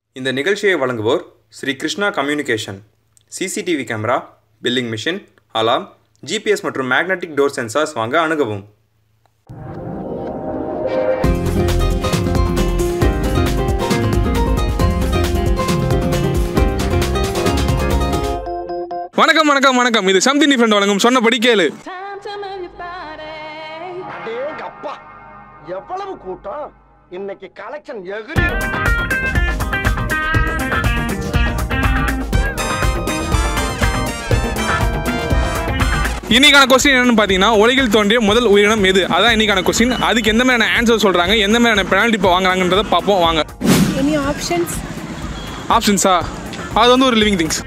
இந்த நிகழ்ச்சியை வழங்குவோர் Sri Krishna communication CCTV camera billing machine alarm GPS மற்றும் மேக்னெட்டிக் டோர் சென்சார்ஸ் வாங்க அணுகவும் வணக்கம் வணக்கம் வணக்கம் இது சம்திங் டிஃப்ரெண்ட் வழங்கும் சொன்னபடி கேளு Time to move your body. அடேங்க அப்பா எவ்வளவு கூட்டம் இன்னைக்கு கலெக்ஷன் எகிரி இன்னைக்கான கொஸ்டின் என்னன்னு பார்த்தீங்கன்னா உலகில் தோன்றிய முதல் உயிரினம் எது அதான் இன்னைக்கான கொஸ்டின் அதுக்கு எந்த மாதிரியான ஆன்சர் சொல்றாங்க எந்த மாதிரியான பெனால்ட்டி இப்போ வாங்குறாங்கன்றத பார்ப்போம் வாங்க Any options? ஆப்ஷன்ஸா அது வந்து ஒரு லிவிங் திங்ஸ்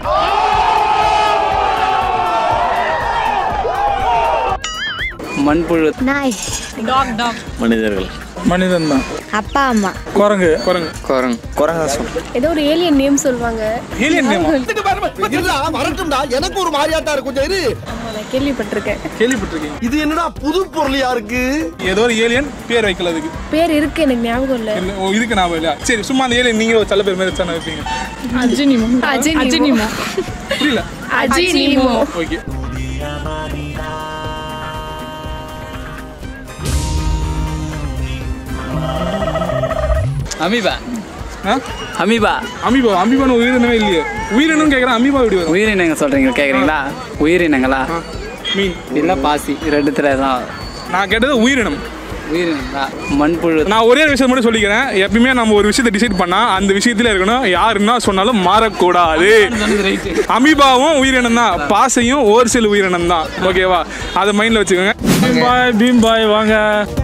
மண்புழு நாய் Dog, dog. மனிதர்கள் மனிதன் தான் அப்பா அம்மா குரங்கு குரங்கு குரங்கு குரங்காசம் ஏதோ ஒரு ஏலியன் நேம் சொல்லுவாங்க ஏலியன் நேமா இல்ல வரட்டும்டா எனக்கு ஒரு மாதிரியாட்டா இருக்கும் கொஞ்சம் இரு ஆமா, நான் கேள்விப்பட்டிருக்கேன் கேள்விப்பட்டிருக்கீங்க இது என்னடா புது பொருளியா இருக்கு ஏதோ ஒரு ஏலியன் பேர் வைக்கல அதுக்கு பேர் இருக்கு எனக்கு ஞாபகம் இல்ல இல்ல, ஓ, இதுக்கு ஞாபகம் இல்லையா சரி சும்மா அந்த ஏலியன் நீங்க ஒரு நல்ல பேர் மாதிரி வச்சா வைப்பீங்க அஜினிமோ அஜினிமோ புரியல அஜினிமோ ஓகே அமீபா ஆ அமீபா அமீபா அமீபான உயிரினமே இல்லையே உயிரினம் கேட்குறேன் அமீபா எப்படி வரும் உயிரினங்க சொல்றீங்க கேக்குறீங்களா உயிரினங்களா மீன் இல்ல பாசி ரெண்டுத்துல தான் நான் கேட்டது உயிரினம் உயிரினங்களா மண்புழு நான் ஒரே ஒரு விஷயம் மட்டும் சொல்லிக்கிறேன் எப்பயுமே நம்ம ஒரு விஷயத்தை டிசைட் பண்ணா அந்த விஷயத்துல இருக்கணும் யார் என்ன சொன்னாலும் மாறக்கூடாது அமீபாவும் உயிரினம் தான் பாசையும் ஒரு சில உயிரினம் தான் ஓகேவா அதை மைண்ட்ல வச்சுக்கோங்க பாய் பீம் பாய் வாங்க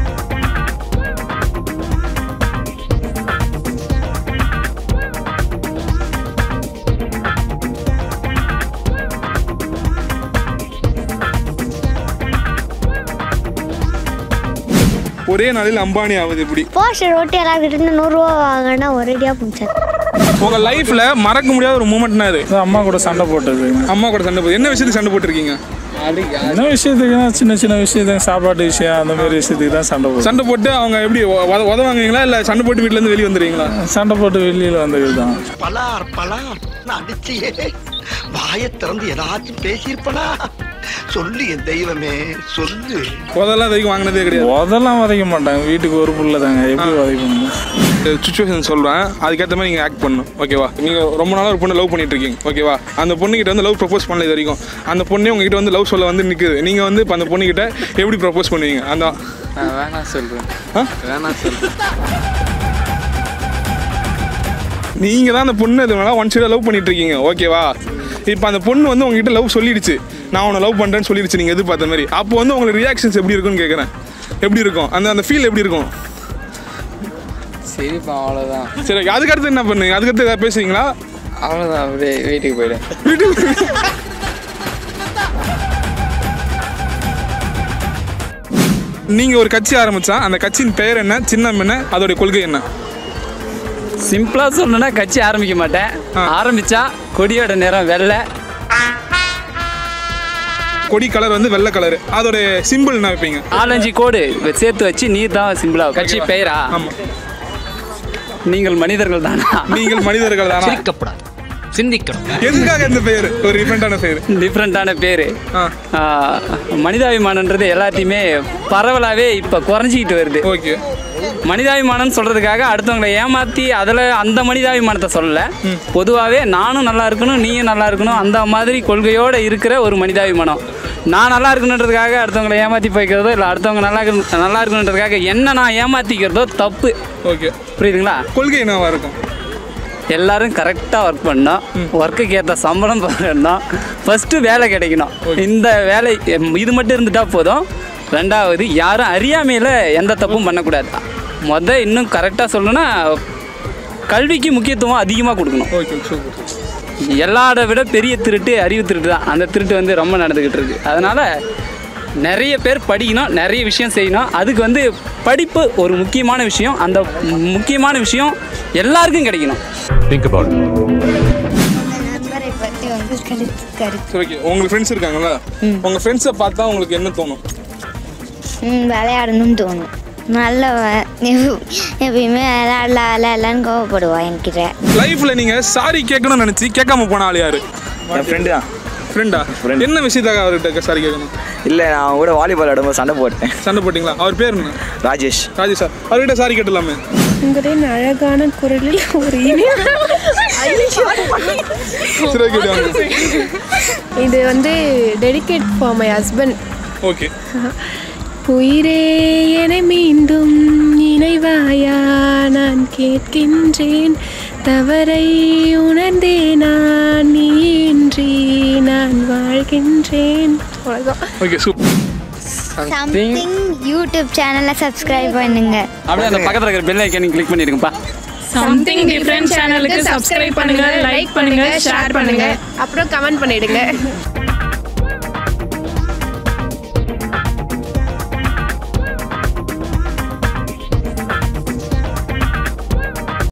ஒரே நாளில் அம்பானி ஆகுது இப்படி போஸ்டர் ஓட்டி எல்லாருக்கிட்ட இருந்து நூறுரூவா வாங்கினா ஒரேடியாக முடிச்சார் உங்க லைஃப்ல மறக்க முடியாத ஒரு மூமெண்ட்னா அது அதான் அம்மா கூட சண்டை போட்டது அம்மா கூட சண்டை போட்டு என்ன விஷயத்துக்கு சண்டை போட்டிருக்கீங்க என்ன விஷயத்துக்குன்னா சின்ன சின்ன விஷயத்துக்கு சாப்பாட்டு விஷயம் அந்த மாதிரி விஷயத்துக்கு தான் சண்டை போடும் சண்டை போட்டு அவங்க எப்படி உத உதவாங்குவீங்களா இல்ல சண்டை போட்டு வீட்ல இருந்து வெளியே வந்துடுவீங்களா சண்டை போட்டு வெளியில் வந்தது தான் பலார் பலார் நான் அடிச்சியே வாயை திறந்து ஏதாச்சும் பேசியிருப்பனா சொல்லு என் தெய்வமே சொல்லு உதெல்லாம் வரைக்கும் வாங்கினதே கிடையாது உதெல்லாம் உதைக்க மாட்டாங்க வீட்டுக்கு ஒரு புள்ள தாங்க எப்படி உதைப்பாங்க சுச்சுவேஷன் சொல்கிறேன் அதுக்கேற்ற மாதிரி நீங்கள் ஆக்ட் பண்ணணும் ஓகேவா நீங்கள் ரொம்ப நாளாக ஒரு பொண்ணை லவ் பண்ணிட்டு இருக்கீங்க ஓகேவா அந்த பொண்ணுகிட்ட வந்து லவ் ப்ரப்போஸ் பண்ணல இது வரைக்கும் அந்த பொண்ணே உங்ககிட்ட வந்து லவ் சொல்ல வந்து நிற்குது நீங்கள் வந்து இப்போ அந்த பொண்ணுகிட்ட எப்படி ப்ரப்போஸ் பண்ணுவீங்க அந்த வேணாம் சொல்றேன் ஆ? வேணாம் சொல்றேன் நீங்கள் தான் அந்த பொண்ணு இது மேலே ஒன் சைடாக லவ் பண்ணிட்டு இருக்கீங்க ஓகேவா இப்போ அந்த பொண்ணு வந்து உங்ககிட்ட லவ் சொல்லிடுச்சு நான் உன்னை லவ் பண்ணுறேன்னு சொல்லிடுச்சு நீங்கள் எதிர்பார்த்த மாதிரி அப்போ வந்து உங்களுக்கு ரியாக்ஷன்ஸ் எப்படி இருக்குன்னு கேட்குறேன் எப்படி இருக்கும் அந்த அந்த ஃபீல் எப்படி இருக்கும் சரிப்பா அவ்வளோதான் சரி okay. அதுக்கு அடுத்து என்ன பண்ணுங்க அதுக்கடுத்து ஏதாவது பேசுவீங்களா அவ்வளோதான் அப்படியே வீட்டுக்கு போயிடு நீங்கள் ஒரு கட்சி ஆரம்பிச்சா அந்த கட்சியின் பெயர் என்ன சின்னம் என்ன அதோடைய கொள்கை என்ன சிம்பிளா சொல்லணும்னா கட்சி ஆரம்பிக்க மாட்டேன் ஆரம்பிச்சா கொடியோட நிறம் வெள்ளை கொடி கலர் வந்து வெள்ளை கலர் அதோட சிம்பிள் என்ன வைப்பீங்க நாலஞ்சு கோடு சேர்த்து வச்சு நீர் தான் சிம்பிளா கட்சி பெயரா ஆமா நீங்கள் மனிதர்கள் தானா நீங்கள் மனிதர்கள் தானா சிரிக்கப்படாது சிந்திக்கணும் எதுக்காக இந்த பெயர் ஒரு டிஃப்ரெண்டான பெயர் டிஃப்ரெண்ட்டான பேர் ஆ மனிதாபிமானன்றது எல்லாத்தையுமே பரவலாகவே இப்போ குறைஞ்சிக்கிட்டு வருது ஓகே மனிதாபிமானம் சொல்கிறதுக்காக அடுத்தவங்களை ஏமாற்றி அதில் அந்த மனிதாபிமானத்தை சொல்லலை பொதுவாகவே நானும் நல்லா இருக்கணும் நீயும் நல்லா இருக்கணும் அந்த மாதிரி கொள்கையோடு இருக்கிற ஒரு மனிதாபிமானம் நான் நல்லா இருக்கணுன்றதுக்காக அடுத்தவங்களை ஏமாற்றி போய்க்கிறதோ இல்லை அடுத்தவங்க நல்லா இருக்கணும் நல்லா இருக்கணுன்றதுக்காக என்ன நான் ஏமாற்றிக்கிறதோ தப்பு ஓகே புரியுதுங்களா கொள்கை என்னவா இருக்கும் எல்லாரும் கரெக்டாக ஒர்க் பண்ணணும் ஒர்க்குக்கு ஏற்ற சம்பளம் பண்ணணும் ஃபஸ்ட்டு வேலை கிடைக்கணும் இந்த வேலை இது மட்டும் இருந்துட்டா போதும் ரெண்டாவது யாரும் அறியாமையில் எந்த தப்பும் பண்ணக்கூடாது மொத இன்னும் கரெக்டாக சொல்லணும்னா கல்விக்கு முக்கியத்துவம் அதிகமாக கொடுக்கணும் ஓகே சூப்பர் எல்லாரோட விட பெரிய திருட்டு அறிவு திருட்டு தான் அந்த திருட்டு வந்து ரொம்ப நடந்துக்கிட்டு இருக்கு அதனால் நிறைய பேர் படிக்கணும் நிறைய விஷயம் செய்யணும் அதுக்கு வந்து படிப்பு ஒரு முக்கியமான விஷயம் அந்த முக்கியமான விஷயம் எல்லாருக்கும் கிடைக்கணும் திங்க் அபவுட் நண்பரை பற்றி வந்து கருத்து கருத்து சரி ஓகே உங்களுக்கு ஃப்ரெண்ட்ஸ் இருக்காங்கல்ல உங்கள் ஃப்ரெண்ட்ஸை பார்த்தா உங்களுக்கு என்ன தோணும் ம், விளையாடணும்னு தோணும் நல்ல வ- எப்பயுமே விளாட்ல விளாட்லான்னு கோவப்படுவா என்கிட்ட லைஃப்ல நீங்க சாரி கேட்கணும்னு நினைச்சு கேட்காம போன ஆள் யாரு என் ஃப்ரெண்டு தான் ஃப்ரெண்டா என்ன விஷயத்தாக அவர்கிட்ட சாரி கேட்கணும் இல்லை நான் கூட வாலிபால் ஆடும்போது சண்டை போட்டேன் சண்டை போட்டிங்களா அவர் பேர் என்ன ராஜேஷ் ராஜேஷ் சார் அவர்கிட்ட சாரி கேட்டலாமே உங்களின் அழகான குரலில் ஒரு இனிய சரி கேட்டாங்க இது வந்து dedicate for my husband okay உயிரே என மீண்டும் நினைவாயா நான் கேட்கின்றேன் தவறை உணர்ந்தே நான் நீன்றி நான் வாழ்கின்றேன் அவ்வளோதான் ஓகே சூப்பர் சம்திங் யூடியூப் சேனலை சப்ஸ்கிரைப் பண்ணுங்க அப்படியே அந்த பக்கத்தில் இருக்கிற பெல் ஐக்கனையும் கிளிக் பண்ணிடுங்கப்பா சம்திங் டிஃப்ரெண்ட் சேனலுக்கு சப்ஸ்கிரைப் பண்ணுங்க லைக் பண்ணுங்க ஷேர் பண்ணுங்க அப்புறம் கமெண்ட் பண்ணிடுங்க